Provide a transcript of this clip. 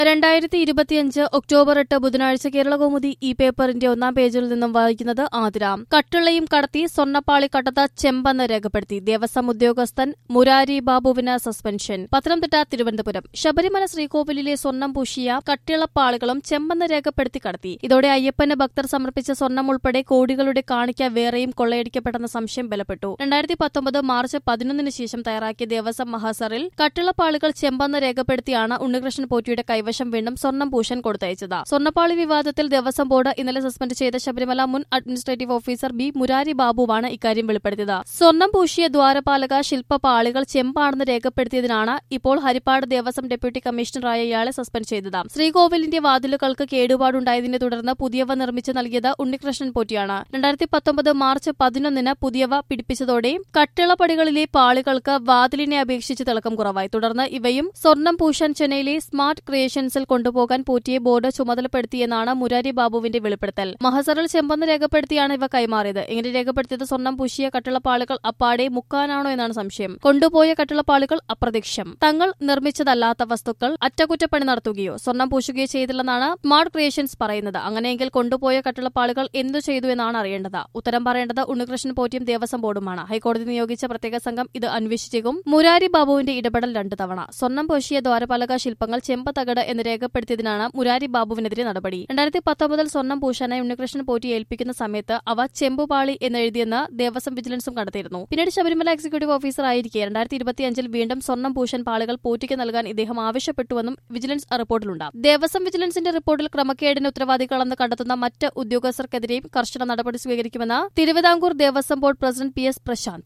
രണ്ടായിരത്തി ഇരുപത്തിയഞ്ച് ഒക്ടോബർ എട്ട് ബുധനാഴ്ച കേരളകൗമുദി ഈ പേപ്പറിന്റെ ഒന്നാം പേജിൽ നിന്നും വായിക്കുന്നത് ആതിര കട്ടുള്ളയും കടത്തി സ്വർണ്ണപ്പാളി കട്ടത്ത ചെമ്പെന്ന് രേഖപ്പെടുത്തി ദേവസ്വം ഉദ്യോഗസ്ഥൻ മുരാരി ബാബുവിന് സസ്പെൻഷൻ പത്തനംതിട്ട തിരുവനന്തപുരം ശബരിമല ശ്രീകോവിലിലെ സ്വർണം പൂശിയ കട്ടിളപ്പാളികളും ചെമ്പെന്ന് രേഖപ്പെടുത്തി കടത്തി ഇതോടെ അയ്യപ്പന് ഭക്തർ സമർപ്പിച്ച സ്വർണം ഉൾപ്പെടെ കോടികളുടെ കാണിക്ക വേറെയും കൊള്ളയടിക്കപ്പെട്ടെന്ന സംശയം ബലപ്പെട്ടു രണ്ടായിരത്തി പത്തൊമ്പത് മാർച്ച് പതിനൊന്നിന് ശേഷം തയ്യാറാക്കിയ ദേവസ്വം മഹാസറിൽ കട്ടിളപ്പാളികൾ ചെമ്പെന്ന് രേഖപ്പെടുത്തിയാണ് ഉണ്ണികൃഷ്ണൻ പോറ്റിയുടെ കൈവശം വീണ്ടും സ്വർണം പൂശാൻ കൊടുത്തയച്ചത് സ്വർണ്ണപ്പാളി വിവാദത്തിൽ ദേവസ്വം ബോർഡ് ഇന്നലെ സസ്പെൻഡ് ചെയ്ത ശബരിമല മുൻ അഡ്മിനിസ്ട്രേറ്റീവ് ഓഫീസർ ബി മുരാരി ബാബുവാണ് ഇക്കാര്യം വെളിപ്പെടുത്തിയത് സ്വർണം പൂശിയ ദ്വാരപാലക ശില്പപാളികൾ ചെമ്പാണെന്ന് രേഖപ്പെടുത്തിയതിനാണ് ഇപ്പോൾ ഹരിപ്പാട് ദേവസ്വം ഡെപ്യൂട്ടി കമ്മീഷണറായ ഇയാളെ സസ്പെൻഡ് ചെയ്തത് ശ്രീകോവിലിന്റെ വാതിലുകൾക്ക് കേടുപാടുണ്ടായതിനെ തുടർന്ന് പുതിയവ നിർമ്മിച്ച് നൽകിയത് ഉണ്ണികൃഷ്ണൻ പോറ്റിയാണ് രണ്ടായിരത്തി പത്തൊമ്പത് മാർച്ച് പതിനൊന്നിന് പുതിയവ പിടിപ്പിച്ചതോടെ കട്ടിളപ്പടികളിലെ പാളികൾക്ക് വാതിലിനെ അപേക്ഷിച്ച് തിളക്കം കുറവായി തുടർന്ന് ഇവയും സ്വർണം പൂശാൻ ചെന്നൈയിലെ സ്മാർട്ട് ക്രിയേഷൻസിൽ കൊണ്ടുപോകാൻ പോറ്റിയെ ബോർഡ് ചുമതലപ്പെടുത്തിയെന്നാണ് മുരാരി ബാബുവിന്റെ വെളിപ്പെടുത്തൽ മഹസറിൽ ചെമ്പെന്ന് രേഖപ്പെടുത്തിയാണ് ഇവ കൈമാറിയത് ഇങ്ങനെ രേഖപ്പെടുത്തിയത് സ്വർണം പൂശിയ കട്ടിളപ്പാളികൾ അപ്പാടെ മുക്കാനാണോ എന്നാണ് സംശയം കൊണ്ടുപോയ കട്ടിളപ്പാളികൾ അപ്രത്യക്ഷം തങ്ങൾ നിർമ്മിച്ചതല്ലാത്ത വസ്തുക്കൾ അറ്റകുറ്റപ്പണി നടത്തുകയോ സ്വർണം പൂശുകയോ ചെയ്തില്ലെന്നാണ് സ്മാർട്ട് ക്രിയേഷൻസ് പറയുന്നത് അങ്ങനെയെങ്കിൽ കൊണ്ടുപോയ കട്ടിളപ്പാളികൾ എന്തു ചെയ്തു എന്നാണ് അറിയേണ്ടത് ഉത്തരം പറയേണ്ടത് ഉണ്ണികൃഷ്ണൻ പോറ്റിയും ദേവസ്വം ബോർഡുമാണ് ഹൈക്കോടതി നിയോഗിച്ച പ്രത്യേക സംഘം ഇത് അന്വേഷിച്ചേക്കും മുരാരി ബാബുവിന്റെ ഇടപെടൽ രണ്ടു തവണ സ്വർണം പൂശിയ ദ്വാരപാലക ശില്പങ്ങൾ ചെമ്പ് തകട് എന്ന് രേഖപ്പെടുത്തിയതിനാണ് മുരാരി ബാബുവിനെതിരെ നടപടി രണ്ടായിരത്തി പത്തൊമ്പതിൽ സ്വർണം പൂശാനായി ഉണ്ണികൃഷ്ണൻ പോറ്റി ഏൽപ്പിക്കുന്ന സമയത്ത് അവ ചെമ്പുപാളി എന്നെഴുതിയെന്ന് ദേവസ്വം വിജിലൻസും കണ്ടെത്തിയിരുന്നു പിന്നീട് ശബരിമല എക്സിക്യൂട്ടീവ് ഓഫീസർ ആയിരിക്കെ രണ്ടായിരത്തി ഇരുപത്തിയഞ്ചിൽ വീണ്ടും സ്വർണം പൂശാൻ പാളികൾ പോറ്റിക്ക് നൽകാൻ ഇദ്ദേഹം ആവശ്യപ്പെട്ടുവെന്നും വിജിലൻസ് റിപ്പോർട്ടിലുണ്ട് ദേവസ്വം വിജിലൻസിന്റെ റിപ്പോർട്ടിൽ ക്രമക്കേടിന് ഉത്തരവാദികളെന്ന് കണ്ടെത്തുന്ന മറ്റ് ഉദ്യോഗസ്ഥർക്കെതിരെയും കർശന നടപടി സ്വീകരിക്കുമെന്ന് Travancore Devaswom board president P S Prashant